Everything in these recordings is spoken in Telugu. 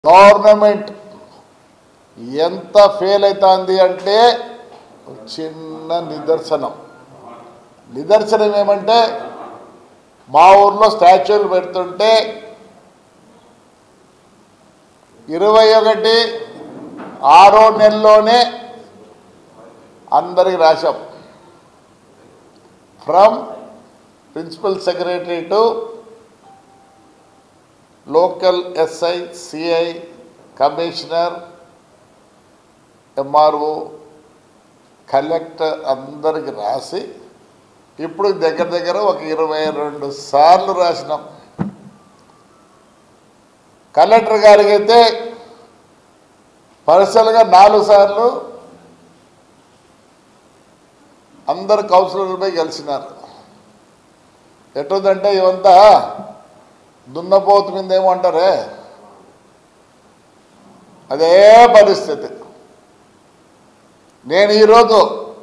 గవర్నమెంట్ ఎంత ఫెయిల్ అవుతుంది అంటే ఒక చిన్న నిదర్శనం నిదర్శనం ఏమంటే మా ఊర్లో స్టాచ్యూలు పెడుతుంటే ఇరవై ఒకటి ఆరో నెలలోనే అందరికి రాశాం from principal secretary to local SI CI commissioner MRO collector అందరికి రాసి ఇప్పుడు దగ్గర దగ్గర ఒక ఇరవై రెండు సార్లు రాసినాం కలెక్టర్ గారికి అయితే పర్సనల్గా నాలుగు సార్లు అందరు కౌన్సిలర్లపై కలిసినారు ఎటుందంటే ఇవంతా దున్నపోతు మీద ఏమంటారే అదే పరిస్థితి నేను ఈరోజు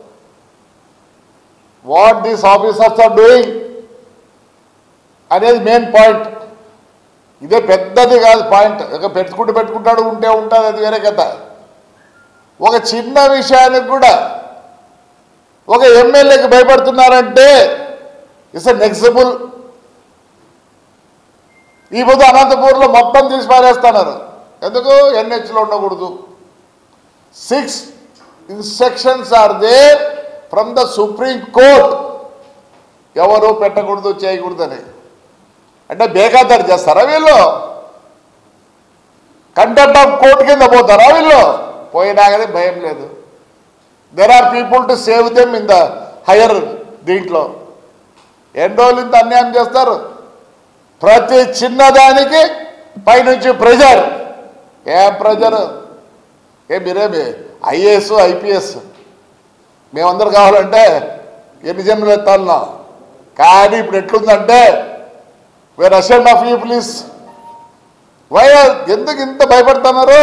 what these officers are doing అనేది మెయిన్ పాయింట్ ఇదే పెద్దది కాదు పాయింట్ ఇక పెట్టుకుంటూ పెట్టుకుంటాడు ఉంటే ఉంటుంది అది వేరే కథ ఒక చిన్న విషయానికి కూడా ఒక ఎమ్మెల్యేకి భయపడుతున్నారంటే ఇట్స్ నెక్సిబుల్ ఈ పొద్దు అనంతపూర్లో మొత్తం తీసి పారేస్తున్నారు ఎందుకు ఎన్హెచ్లో ఉండకూడదు six instructions are there from the supreme court ఎవరు పెట్టకూడదు చేయకూడదని అంటే బేఖాతరు చేస్తారా వీళ్ళు కంటెంట్ ఆఫ్ కోర్టు కింద పోతారా వీళ్ళు పోయినా కానీ భయం లేదు there are people to save them in the higher దీంట్లో ఎన్ని రోజులు ఇంత అన్యాయం చేస్తారు ప్రతి చిన్నదానికి పైనుంచి ప్రెజర్ ఏం ప్రెజర్ ఏ మీరేమి ఐఏఎస్ ఐపీఎస్ మేమందరం కావాలంటే ఎన్ని జన్మలు ఎత్తాలన్నా కానీ ఇప్పుడు ఎట్లుందంటే where ascend of you please why ఎందుకు ఇంత భయపడుతున్నారు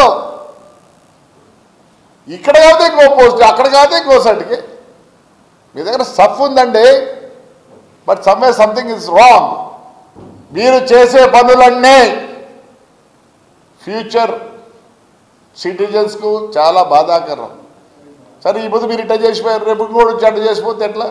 ఇక్కడ కాదు ఇంకో పోస్ట్ అక్కడ కాదు ఇంకో సైడ్కి మీ దగ్గర స్టఫ్ ఉందండి but someway something is wrong మీరు చేసే పనులన్నీ ఫ్యూచర్ సిటిజన్స్కు చాలా బాధాకరం సరే ఈ పొద్దు మీరు ఇట్లా చేసిపోయారు రేపు ఇంకోటి వచ్చి అట్లా చేసిపోతే ఎట్లా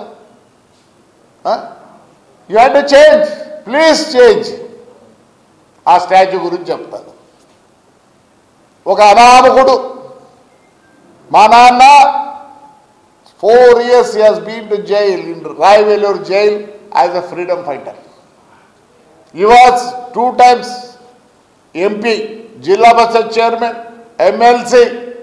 you had to change please change ఆ స్టాచ్యూ గురించి చెప్తాను ఒక అనామకుడు మా నాన్న four years has been to jail in Rayavelluru jail as a freedom fighter ఈ was two times MP zilla parishad chairman MLC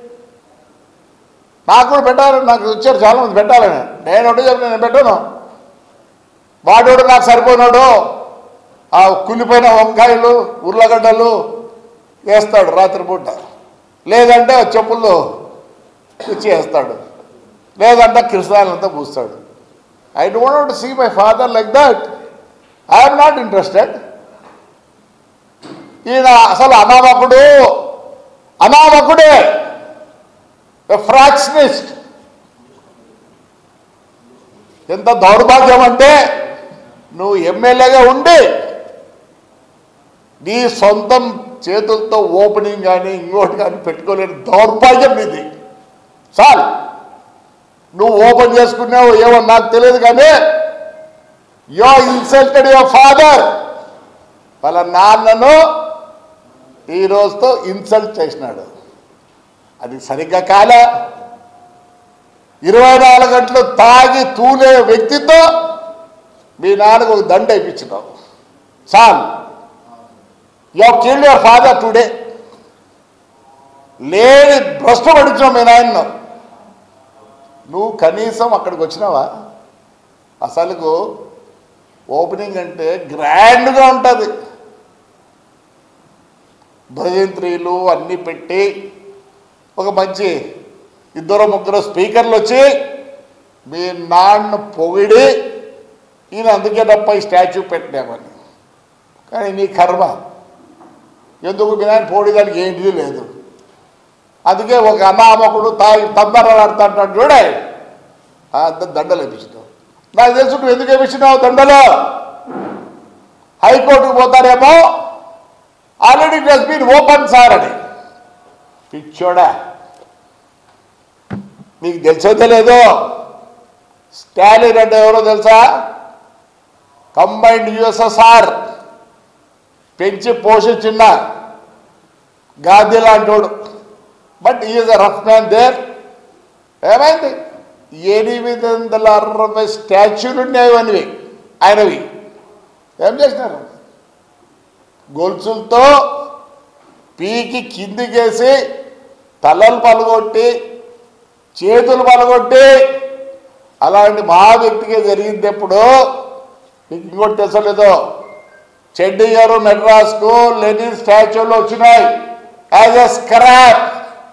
నాకు కూడా పెట్టారు నాకు వచ్చారు చాలా మంది పెట్టాలని నేను ఒకటి చెప్పి నేను పెట్టాను వాడోడు నాకు సరిపోయినాడు ఆ కులిపోయిన వంకాయలు ఉర్లగడ్డలు వేస్తాడు రాత్రిపూట లేదంటే చెప్పుల్లో తెచ్చి వేస్తాడు లేదంటే కృష్ణాలంతా పూస్తాడు I don't to see my father like that I'm not interested ఈయన అసలు అనామకుడు అనామకుడే ఫ్రాక్షనిస్ట్ ఎంత దౌర్భాగ్యం అంటే నువ్వు ఎమ్మెల్యేగా ఉండి నీ సొంతం చేతులతో ఓపెనింగ్ కానీ ఇంకోటి కానీ పెట్టుకోలేని దౌర్భాగ్యం నీది చాలు నువ్వు ఓపెన్ చేసుకున్నావు ఏమో నాకు తెలియదు కానీ యో ఇన్సల్టెడ్ యువర్ ఫాదర్ వాళ్ళ నాన్నను ఈ రోజుతో ఇన్సల్ట్ చేసినాడు అది సరిగ్గా కాలే ఇరవై నాలుగు గంటలు తాగి తూలే వ్యక్తితో మీ నాన్నకు ఒక దండ ఇప్పించినావు చాలు you kill your father today లేని భ్రష్ట పడించావు మీ నాయన్ను నువ్వు కనీసం అక్కడికి వచ్చినావా అసలుకు ఓపెనింగ్ అంటే గ్రాండ్గా ఉంటుంది భజంత్రీలు అన్నీ పెట్టి ఒక మంచి ఇద్దరు ముగ్గురు స్పీకర్లు వచ్చి మీ నాన్న పొగిడి ఈయన అందుకే తప్ప ఈ స్టాచ్యూ పెట్టినామని కానీ నీ కర్మ ఎందుకు మీ నాయన పోడేదానికి ఏంటిది లేదు అందుకే ఒక అనామకుడు తాగి తందరాడుతుంటాడు చూడే అంత దండలు వేపించినావు నాకు తెలుసు నువ్వు ఎందుకు వేపించినావు దండలు హైకోర్టుకు పోతారేమో already it has been open sir అని పిచ్చోడా నీకు తెలిసో తెలియదో స్టాలిన్ అంటే ఎవరో తెలుసా కంబైన్డ్ యుఎస్ఎస్ఆర్ పెంచి పోషించిన గాంధీ లాంటోడు but is a rough man there ఏమైంది ఎనిమిది వందల అరవై స్టాచ్యూలు ఉన్నాయి అనివి ఆయనవి ఏం చేసినారు గొలుసులతో పీకి కిందికేసి తలలు పలగొట్టి చేతులు పలగొట్టి అలాంటి మహా వ్యక్తికి జరిగింది ఎప్పుడు మీకు ఇంకోటి తెలుసలేదో చెడ్డి గారు మెడ్రాస్కు లెనిన్ స్టాచ్యూలు వచ్చినాయి యాజ్ ఎ స్క్రాప్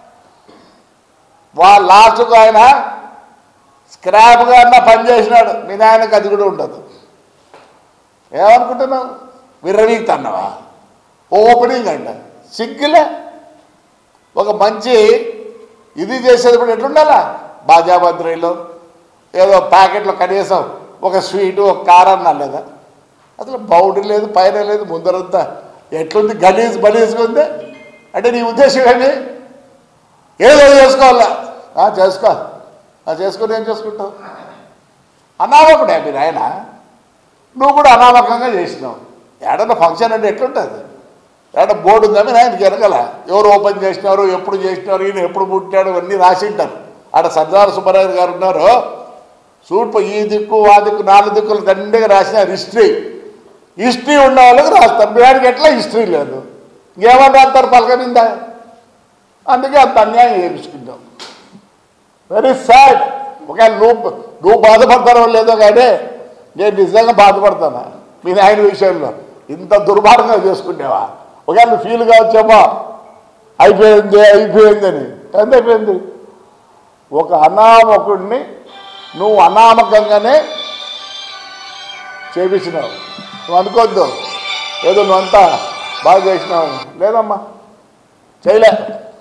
వా లాస్ట్కు ఆయన స్క్రాప్గా అన్న పనిచేసినాడు మీ నాయనకు అది కూడా ఉండదు ఏమనుకుంటున్నావు విర్రవీగుతున్నావా ఓపెనింగ్ అంట సిగ్గులే ఒక మంచి ఇది చేసేది ఇప్పుడు ఎట్లుండాలా బాజాభద్రిలో ఏదో ప్యాకెట్లో కనీసం ఒక స్వీటు ఒక కారం లేదా అసలు బౌడీ లేదు పైన లేదు ముందరంతా ఎట్లుంది గలీజ్ బలీజ్గా ఉంది అంటే నీ ఉద్దేశం ఏంటి ఏదో చేసుకోవాలా ఆ, చేసుకో ఆ, చేసుకుని ఏం చేసుకుంటావు అనామకుడే మీరు ఆయన నువ్వు కూడా అనామకంగా చేసినావు ఏడన్నా ఫంక్షన్ అంటే ఎట్లుంటుంది ఏడ బోర్డు ఉందని ఆయనకి ఎరగల ఎవరు ఓపెన్ చేసినారు ఎప్పుడు చేసినారు ఈయన ఎప్పుడు పుట్టాడు ఇవన్నీ రాసి ఉంటారు ఆడ సర్దార్ సుబ్బారావు గారు ఉన్నారు చూడు ఈ దిక్కు ఆ దిక్కు నాలుగు దిక్కులు దండిగా రాసిన హిస్టరీ హిస్టరీ ఉన్న వాళ్ళకి రాస్తారు బిహార్కి ఎట్లా హిస్టరీ లేదు ఇంకేమని రాస్తారు పలక మీద అందుకే అంత అన్యాయం చేయించుకుంటాం వెరీ సాడ్ ఒకవేళ నువ్వు నువ్వు బాధపడతారో లేదో కానీ నేను నిజంగా బాధపడతాను మీ నాయన విషయంలో ఇంత దుర్మార్గంగా చేసుకునేవా ఒకవేళ నువ్వు ఫీల్ కావచ్చేమో అయిపోయింది అయిపోయిందని ఎంత అయిపోయింది ఒక అనామకుడిని నువ్వు అనామకంగానే చేపించినావు నువ్వు అనుకోవద్దు ఏదో నువ్వంతా బాగా చేసినావు లేదమ్మా చేయలే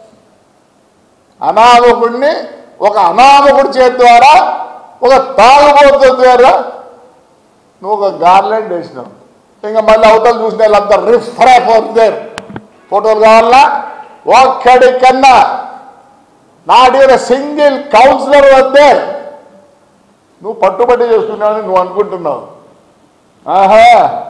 అనామకుడిని ఒక అనామకుడి చేతి ద్వారా ఒక తాగుబోతు ద్వారా నువ్వు ఒక గార్లెండ్ వేసినావు ఇంకా మళ్ళీ అవతల చూసిన వాళ్ళంతా రిఫ్రాఫ్ అవుతారు ఫోటోలు కావాలా ఒక్కడి కన్నా నాట్ ఈవెన్ సింగిల్ కౌన్సిలర్ వద్దే నువ్వు పట్టుబట్టి చేసుకున్నావని నువ్వు అనుకుంటున్నావు ఆహా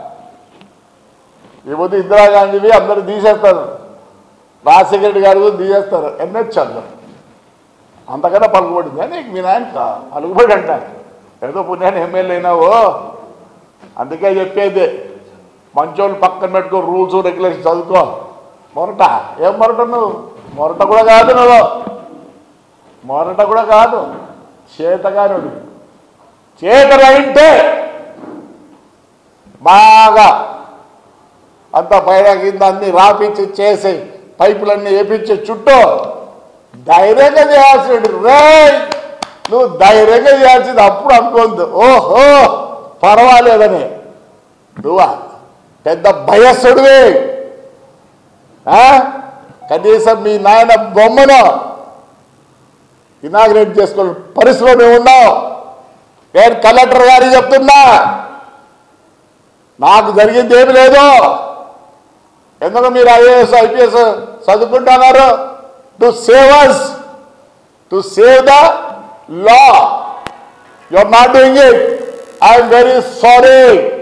ఈ పొద్దు ఇందిరాగాంధీవి అందరూ తీసేస్తారు రాజశేఖర రెడ్డి గారు కూడా తీసేస్తారు ఎన్హెచ్ అందరు అంతకన్నా పలుకుబడిందా నీకు మీ నాయన పలుకుబడి అంట ఏదో పుణ్యాన్ని ఎమ్మెల్యే అయినావో అందుకే చెప్పేది మంచోళ్ళు పక్కన పెట్టుకో రూల్స్ రెగ్యులేషన్ చదువుకో మొరట ఏం మొరట నువ్వు మొరట కూడా కాదు నువ్వు మొరట కూడా కాదు చేతగానుడు చేతలైంటే బాగా అంత పైన కింద అన్ని రాపించి చేసి పైపులన్నీ వేపించి చుట్టూ ధైర్యంగా చేయాల్సింది రే నువ్వు ధైర్యంగా చేయాల్సింది అప్పుడు అనుకోంది ఓహో పర్వాలేదని నువ్వా పెద్ద భయస్సుడివి ఆ? కనీసం మీ నాయన బొమ్మను ఇనాగ్రేట్ చేసుకుని పరిస్థితిలో మేము ఉన్నాం నేను కలెక్టర్ గారికి చెప్తున్నా నాకు జరిగింది ఏమి లేదు ఎందుకు మీరు ఐఏఎస్ ఐపీఎస్ చదువుకుంటున్నారు to save us to save the law you are not doing it I'm very sorry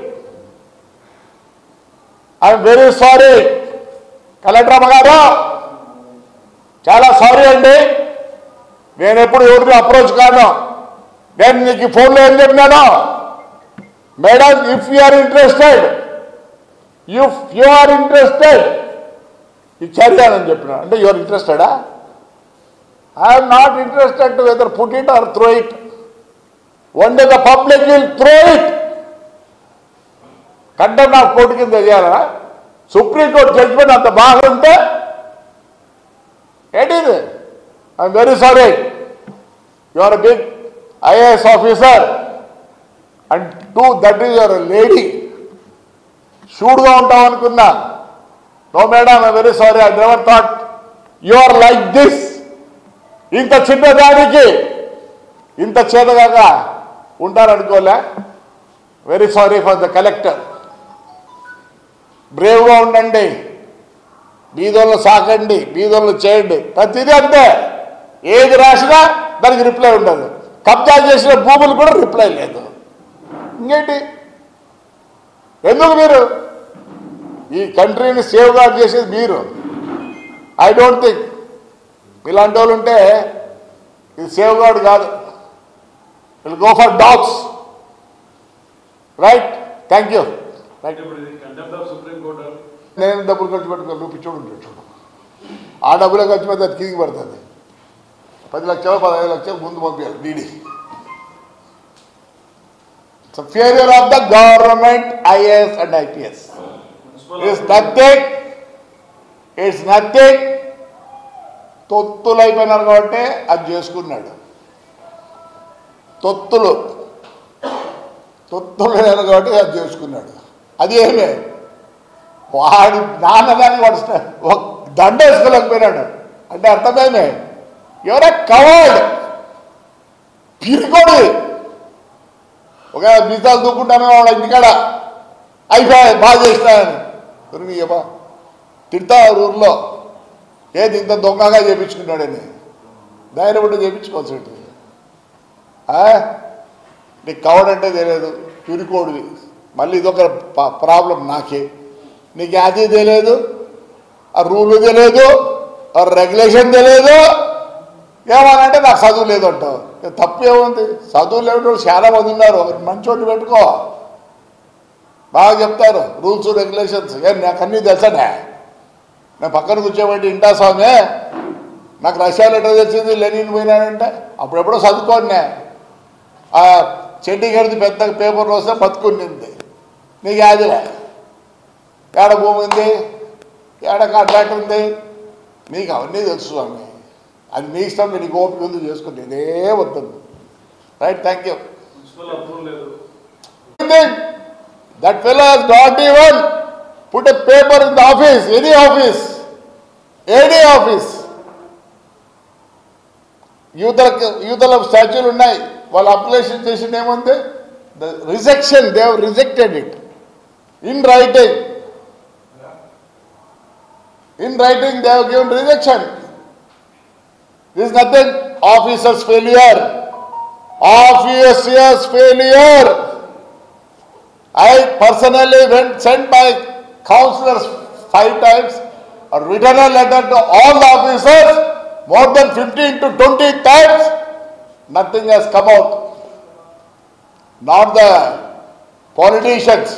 I'm very sorry collector అమ్మగారు చాలా సారీ అండి నేను ఎప్పుడు ఎవరిని అప్రోచ్ కాను నేను నీకు ఫోన్లో ఏం చెప్పినాను madam if you are interested if you are interested ఇచ్చారని చెప్పిన అంటే యువర్ ఇంట్రెస్టెడా I'm not interested to whether put it or throw it one day the public will throw it content of court కింద చేయాలా సుప్రీంకోర్టు జడ్జిమెంట్ అంత బాగుంటే ఏంటిది I'm very sorry you are big IAS officer and too that is your lady షూడ్గా ఉంటాం అనుకున్నా no madam I very sorry I never thought you are like this ఇంత చిన్నదానికి ఇంత చేతగా ఉంటారనుకోలే very sorry for the collector బ్రేవ్గా ఉండండి బీదోళ్ళు సాకండి బీదోళ్ళు చేయండి ప్రతిదీ అంతే ఏది రాసినా దానికి రిప్లై ఉండదు కబ్జా చేసిన భూములు కూడా రిప్లై లేదు ఇంకేంటి ఎందుకు మీరు ఈ కంట్రీని సేవ్ గార్డ్ చేసేది మీరు ఐ డోంట్ థింక్ ఇలాంటి వాళ్ళు ఉంటే ఇది సేవ్ గార్డ్ కాదు will go for dogs right thank you thank ఇప్పుడు ఇది కంటెంప్ట్ ఆఫ్ సుప్రీం కోర్టు నేను డబ్బులు ఖర్చు పెట్టుకో నువ్వు పిచ్చోడు ఉంటాడు చూడు ఆ డబ్బులే ఖర్చు పెడితే అది కిందికి పడుతుంది పది లక్షలు పదహైదు లక్షలు ముందు పంపించాలి DD failure of the government IAS and IPS it's nothing it's nothing తొత్తులు అయిపోయినారు కాబట్టి అది చేసుకున్నాడు తొత్తులు తొత్తులు అయినారు కాబట్టి అది చేసుకున్నాడు అది ఏమే వాడు నాన్నదాన్ని వాడు స్ట- ఒక దండ వేసుకోలేకపోయినాడు అంటే అర్థమేమే ఎవరో కవర్డ్ పిరికోడు ఒక మిసాలు దూకుంటానే వాడు ఇంటికాడ అయిపోయి బాగా చేసినాయని దొరికియబ్బా తిడతా ఊర్లో ఏది ఇంత దొంగగా చేపించుకున్నాడని ధైర్యం ఉంటే చేపించుకోవాల్సి ఉంటుంది ఆ? నీకు కవర్ అంటే తెలియదు పిరికోడివి మళ్ళీ ఇదొక ప- ప్రాబ్లం నాకే నీకు అది తెలియదు ఆ రూల్ తెలియదు ఆ రెగ్యులేషన్ తెలియదు ఏమనంటే నాకు చదువు లేదు అంటావు ఇక తప్పు ఏముంది చదువు లేని వాళ్ళు చాలా మంది ఉన్నారు మంచోటి పెట్టుకో బాగా చెప్తారు రూల్స్ రెగ్యులేషన్స్ ఏ నాకు అన్నీ తెలుసనే నేను పక్కన కూర్చోబెట్టి ఇంటా స్వామి నాకు రష్యాలో ఎట్లా తెలిసింది లెనిన్ పోయినాడంటే అప్పుడెప్పుడో చదువుకోండి ఆ చెడ్డి గడిది పెద్ద పేపర్ వస్తే బతుకునింది నీకు యాదిలే ఏడ భూమి ఉంది ఏడ కాంట్రాక్ట్ ఉంది నీకు అవన్నీ తెలుసు స్వామి అది మీ ఇష్టం నీకు ఓపిక ఉంది చేసుకుంటే ఇదే వద్దు right thank you municipal approval లేదు That fellow has not even put a paper in the office, any office, any office. యూతల యూతల స్టాచ్యూలు ఉన్నాయి వాళ్ళు అప్లికేషన్ చేసింది ఏముంది the rejection they have rejected it in writing in writing they have given rejection this nothing officers failure officers failure I personally went, sent my counselors five times, or written a letter to all the officers, more than 15 to 20 times, nothing has come out. Not the politicians.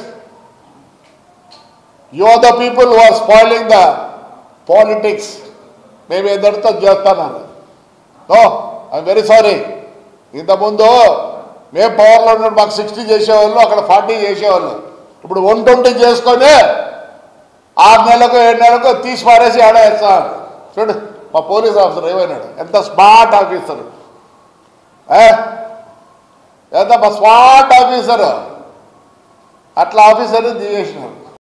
You are the people who are spoiling the politics. మేము ఎద్దరితో చేస్తాను నో ఐఎమ్ వెరీ సారీ ఇంతకుముందు మేము పవర్లో ఉన్నప్పుడు మాకు సిక్స్టీ చేసేవాళ్ళు అక్కడ ఫార్టీ చేసేవాళ్ళు ఇప్పుడు వన్ ట్వంటీ చేసుకొని ఆరు నెలలకు ఏడు నెలలకు తీసి పారేసి ఆడ వేస్తాను చూడు మా పోలీస్ ఆఫీసర్ ఏమైనాడు ఎంత స్మార్ట్ ఆఫీసర్ ఎంత మా స్మార్ట్ ఆఫీసర్ అట్లా ఆఫీసర్ తీసేసినాడు